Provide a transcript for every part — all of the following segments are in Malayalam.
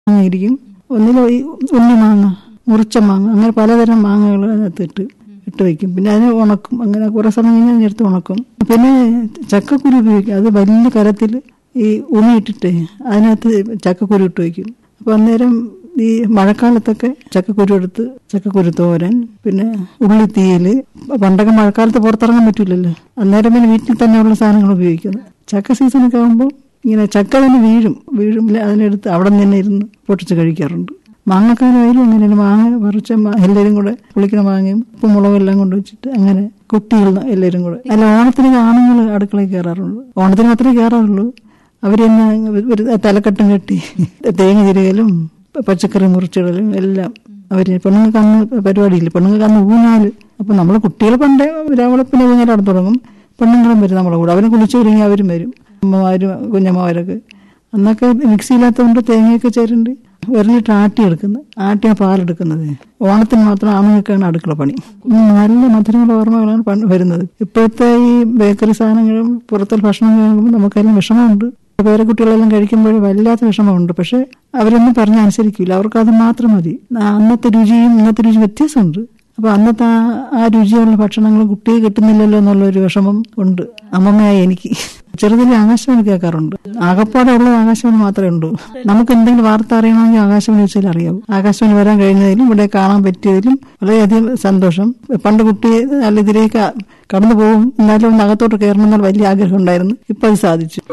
മാങ്ങ ഇരിക്കും ഒന്നിൽ ഈ ഉണ്ണി മാങ്ങ മുറിച്ച മാങ്ങ അങ്ങനെ പലതരം മാങ്ങകൾ അതിനകത്ത് ഇട്ട് ഇട്ട് വെക്കും പിന്നെ അതിനെ ഉണക്കും അങ്ങനെ കുറെ സമയം കഴിഞ്ഞ് അതിനെടുത്ത് ഉണക്കും പിന്നെ ചക്കക്കുരു ഉപയോഗിക്കും അത് വലിയ കരത്തിൽ ഈ ഉമിയിട്ടിട്ട് അതിനകത്ത് ചക്കക്കുരു ഇട്ട് വയ്ക്കും അപ്പോൾ അന്നേരം ഈ മഴക്കാലത്തൊക്കെ ചക്കക്കുരു എടുത്ത് ചക്കക്കുരു തോരൻ പിന്നെ ഉള്ളിത്തീയല് പണ്ടൊക്കെ മഴക്കാലത്ത് പുറത്തിറങ്ങാൻ പറ്റില്ലല്ലോ അന്നേരം പിന്നെ വീട്ടിൽ തന്നെയുള്ള സാധനങ്ങൾ ഉപയോഗിക്കുന്നത് ചക്ക സീസണൊക്കെ ആകുമ്പോൾ ഇങ്ങനെ ചക്ക തന്നെ വീഴും വീഴും അതിനെടുത്ത് അവിടെ നിന്ന് തന്നെ ഇരുന്ന് പൊട്ടിച്ച് കഴിക്കാറുണ്ട് മാങ്ങക്കാലായാലും അങ്ങനെ മാങ്ങ പറിച്ച മാ- എല്ലാവരും കൂടെ പുളിക്കുന്ന മാങ്ങയും ഉപ്പും മുളകും എല്ലാം കൊണ്ട് വെച്ചിട്ട് അങ്ങനെ കുട്ടികൾ എല്ലാവരും കൂടെ അല്ല ഓണത്തിന് ആണുങ്ങൾ അടുക്കളയിൽ കയറാറുള്ളൂ ഓണത്തിന് മാത്രമേ കയറാറുള്ളൂ അവർ തന്നെ ഒരു തലക്കെട്ടും കെട്ടി തേങ്ങ തിരികലും പച്ചക്കറി മുറിച്ചിടലും എല്ലാം അവര് പെണ്ണുങ്ങൾക്ക് അന്ന് പരിപാടിയില്ല പെണ്ണുങ്ങൾക്ക് അന്ന് ഊഞ്ഞാല് അപ്പൊ നമ്മള് കുട്ടികൾ പണ്ടേ രാവളപ്പിന് ഊഞ്ഞാലാണ് തുടങ്ങും പെണ്ണുങ്ങളും വരും നമ്മളെ കൂടെ അവരെ കുളിച്ചു ഒരുങ്ങി അവരും വരും അമ്മമാരും കുഞ്ഞമ്മമാരൊക്കെ അന്നൊക്കെ മിക്സിയില്ലാത്തതുകൊണ്ട് തേങ്ങയൊക്കെ ചേരുന്നുണ്ട് ഒരു ലിറ്റർ ആട്ടി എടുക്കുന്നത് ആട്ടിയ പാലെടുക്കുന്നത് ഓണത്തിന് മാത്രം ആണുങ്ങൾക്കാണ് അടുക്കള പണി ഉം, നല്ല മധുരമുള്ള ഓർമ്മകളാണ് പണ്ട് വരുന്നത് ഇപ്പോഴത്തെ ഈ ബേക്കറി സാധനങ്ങളും പുറത്തെ ഭക്ഷണം കഴിക്കുമ്പോൾ നമുക്കെല്ലാം വിഷമമുണ്ട് വേറെ കുട്ടികളെല്ലാം കഴിക്കുമ്പോൾ വല്ലാത്ത വിഷമമുണ്ട് പക്ഷെ അവരൊന്നും പറഞ്ഞ അനുസരിക്കില്ല അവർക്ക് അത് മാത്രം മതി ആ അന്നത്തെ രുചിയും ഇന്നത്തെ രുചിയും വ്യത്യാസമുണ്ട് അപ്പൊ അന്നത്തെ ആ ആ രുചിയുള്ള ഭക്ഷണങ്ങൾ കുട്ടിയെ കിട്ടുന്നില്ലല്ലോ എന്നുള്ള ഒരു വിഷമം ഉണ്ട് അമ്മമ്മയായി എനിക്ക് ചെറുതിലെ ആകാശവാണി കേൾക്കാറുണ്ട് ആകപ്പാടെ ഉള്ളത് ആകാശവാണി മാത്രമേ ഉള്ളൂ നമുക്ക് എന്തെങ്കിലും വാർത്ത അറിയണമെങ്കിൽ ആകാശവാണി വെച്ചാൽ അറിയാവും ആകാശവാണി വരാൻ കഴിഞ്ഞതിലും ഇവിടെ കാണാൻ പറ്റിയതിലും വളരെയധികം സന്തോഷം പണ്ട് കുട്ടി നല്ല ഇതിലേക്ക് കടന്നു പോകും എന്നാലും ഒന്ന് അകത്തോട്ട് കയറണം എന്നുള്ള വലിയ ആഗ്രഹം ഉണ്ടായിരുന്നു ഇപ്പൊ അത് സാധിച്ചു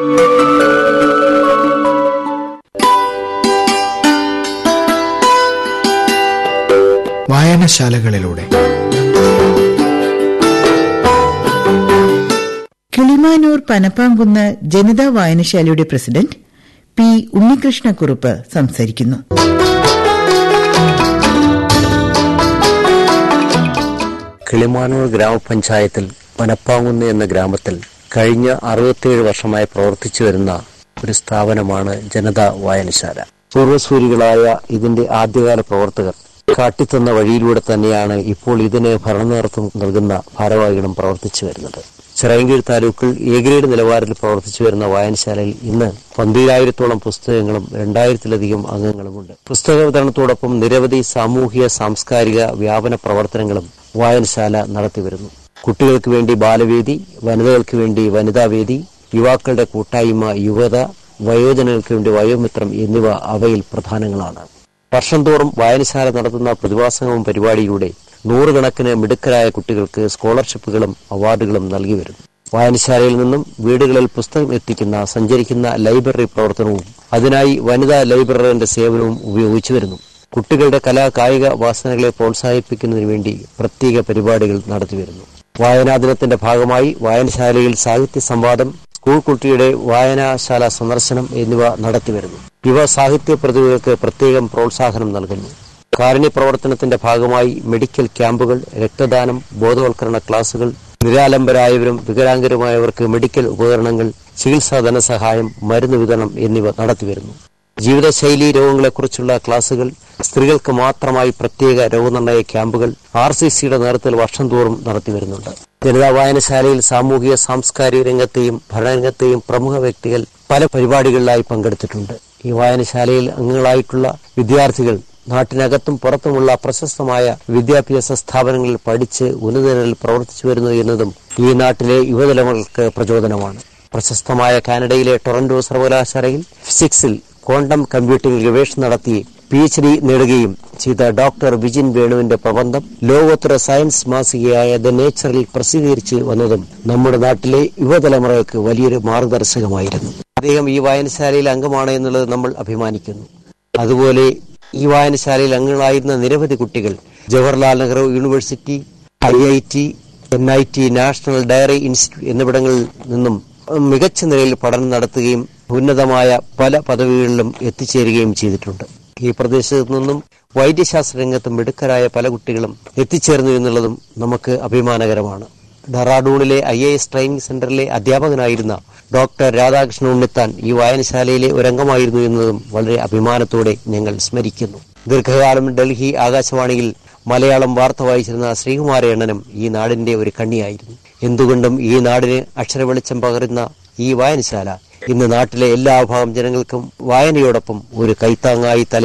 വായനശാലകളിലൂടെ കിളിമാനൂർ പനപ്പാങ്കുന്ന് ജനതാ വായനശാലയുടെ പ്രസിഡന്റ് പി ഉണ്ണികൃഷ്ണക്കുറുപ്പ് സംസാരിക്കുന്നു കിളിമാനൂർ ഗ്രാമപഞ്ചായത്തിൽ പനപ്പാങ്കുന്ന് എന്ന ഗ്രാമത്തിൽ കഴിഞ്ഞ അറുപത്തിയേഴ് വർഷമായി പ്രവർത്തിച്ചു വരുന്ന ഒരു സ്ഥാപനമാണ് ജനതാ വായനശാല പൂർവ്വസൂരികളായ ഇതിന്റെ ആദ്യകാല പ്രവർത്തകർ കാട്ടിത്തന്ന വഴിയിലൂടെ തന്നെയാണ് ഇപ്പോൾ ഇതിന് ഭരണനേതൃത്വം നൽകുന്ന ഭാരവാഹികളും പ്രവർത്തിച്ചു വരുന്നത് ചിറയൻകീഴ് താലൂക്കിൽ എ ഗ്രേഡ് നിലവാരത്തിൽ പ്രവർത്തിച്ചു വരുന്ന വായനശാലയിൽ ഇന്ന് പന്തിരായിരത്തോളം പുസ്തകങ്ങളും രണ്ടായിരത്തിലധികം അംഗങ്ങളുമുണ്ട് പുസ്തക വിതരണത്തോടൊപ്പം നിരവധി സാമൂഹിക സാംസ്കാരിക വ്യാപന പ്രവർത്തനങ്ങളും വായനശാല നടത്തിവരുന്നു കുട്ടികൾക്ക് വേണ്ടി ബാലവേദി വനിതകൾക്ക് വേണ്ടി വനിതാവേദി യുവാക്കളുടെ കൂട്ടായ്മ യുവത വയോജനങ്ങൾക്ക് വേണ്ടി വയോമിത്രം എന്നിവ അവയിൽ പ്രധാനങ്ങളാണ് വർഷം തോറും വായനശാല നടത്തുന്ന പ്രതിഭാസങ്ങളും പരിപാടിയിലൂടെ നൂറുകണക്കിന് മിടുക്കരായ കുട്ടികൾക്ക് സ്കോളർഷിപ്പുകളും അവാർഡുകളും നൽകി വരുന്നു വായനശാലയിൽ നിന്നും വീടുകളിൽ പുസ്തകം എത്തിക്കുന്ന സഞ്ചരിക്കുന്ന ലൈബ്രറി പ്രവർത്തനവും അതിനായി വനിതാ ലൈബ്രറിയുടെ സേവനവും ഉപയോഗിച്ചു വരുന്നു കുട്ടികളുടെ കലാ കായിക വാസനകളെ പ്രോത്സാഹിപ്പിക്കുന്നതിന് വേണ്ടി പ്രത്യേക പരിപാടികൾ നടത്തിവരുന്നു വായനാ ദിനത്തിന്റെ ഭാഗമായി വായനശാലയിൽ സാഹിത്യ സംവാദം സ്കൂൾ കുട്ടിയുടെ വായനാശാല സന്ദർശനം എന്നിവ നടത്തിവരുന്നു യുവ സാഹിത്യ പ്രതിഭകൾക്ക് പ്രത്യേകം പ്രോത്സാഹനം നൽകുന്നു കാരുണ്യ പ്രവർത്തനത്തിന്റെ ഭാഗമായി മെഡിക്കൽ ക്യാമ്പുകൾ രക്തദാനം ബോധവൽക്കരണ ക്ലാസുകൾ നിരാലംബരായവരും വികലാംഗരുമായവർക്ക് മെഡിക്കൽ ഉപകരണങ്ങൾ ചികിത്സാ ധനസഹായം മരുന്ന് വിതരണം എന്നിവ നടത്തിവരുന്നു ജീവിതശൈലി രോഗങ്ങളെക്കുറിച്ചുള്ള ക്ലാസുകൾ സ്ത്രീകൾക്ക് മാത്രമായി പ്രത്യേക രോഗനിർണയ ക്യാമ്പുകൾ ആർ സി സിയുടെ നേതൃത്വത്തിൽ വർഷം തോറും നടത്തിവരുന്നുണ്ട് ജനതാ വായനശാലയിൽ സാമൂഹിക സാംസ്കാരിക രംഗത്തെയും ഭരണരംഗത്തെയും പ്രമുഖ വ്യക്തികൾ പല പരിപാടികളിലായി പങ്കെടുത്തിട്ടുണ്ട് ഈ വായനശാലയിൽ അംഗങ്ങളായിട്ടുള്ള വിദ്യാർത്ഥികൾ നാട്ടിനകത്തും പുറത്തുമുള്ള പ്രശസ്തമായ വിദ്യാഭ്യാസ സ്ഥാപനങ്ങളിൽ പഠിച്ച് ഉന്നതനിലയിൽ പ്രവർത്തിച്ചു വരുന്നു എന്നതും ഈ നാട്ടിലെ യുവതലമുറകൾക്ക് പ്രചോദനമാണ് പ്രശസ്തമായ കാനഡയിലെ ടൊറന്റോ സർവകലാശാലയിൽ ഫിസിക്സിൽ ക്വാണ്ടം കമ്പ്യൂട്ടിംഗ് ഗവേഷണം നടത്തി പി എച്ച് ഡി നേടുകയും ചെയ്ത ഡോക്ടർ വിജിൻ വേണുവിന്റെ പ്രബന്ധം ലോകോത്തര സയൻസ് മാസികയായ ദ നേച്ചറിൽ പ്രസിദ്ധീകരിച്ച് വന്നതും നമ്മുടെ നാട്ടിലെ യുവതലമുറകൾക്ക് വലിയൊരു മാർഗദർശകമായിരുന്നു അദ്ദേഹം ഈ വായനശാലയിൽ അംഗമാണ് എന്നുള്ളത് നമ്മൾ അഭിമാനിക്കുന്നു അതുപോലെ ഈ വായനശാലയിൽ അംഗങ്ങളായിരുന്ന നിരവധി കുട്ടികൾ Jawaharlal Nehru university I I T N I T national dairy institute എന്നിവിടങ്ങളിൽ നിന്നും മികച്ച നിലയിൽ പഠനം നടത്തുകയും ഉന്നതമായ പല പദവികളിലും എത്തിച്ചേരുകയും ചെയ്തിട്ടുണ്ട് ഈ പ്രദേശത്തു നിന്നും വൈദ്യശാസ്ത്ര രംഗത്ത് മിടുക്കരായ പല കുട്ടികളും എത്തിച്ചേർന്നു എന്നുള്ളതും നമുക്ക് അഭിമാനകരമാണ് ഡെറാഡൂണിലെ ഐ എ എസ് ട്രെയിനിങ് സെന്ററിലെ അധ്യാപകനായിരുന്ന ഡോക്ടർ രാധാകൃഷ്ണൻ ഉണ്ണിത്താൻ ഈ വായനശാലയിലെ ഒരംഗമായിരുന്നു എന്നതും വളരെ അഭിമാനത്തോടെ ഞങ്ങൾ സ്മരിക്കുന്നു ദീർഘകാലം ഡൽഹി ആകാശവാണിയിൽ മലയാളം വാർത്ത വായിച്ചിരുന്ന ശ്രീകുമാരയണ്ണനും ഈ നാടിന്റെ ഒരു കണ്ണിയായിരുന്നു എന്തുകൊണ്ടും ഈ നാടിന് അക്ഷരവെളിച്ചം പകരുന്ന ഈ വായനശാല ഇന്ന് നാട്ടിലെ എല്ലാ ഭാഗം ജനങ്ങൾക്കും വായനയോടൊപ്പം ഒരു കൈത്താങ്ങായി തല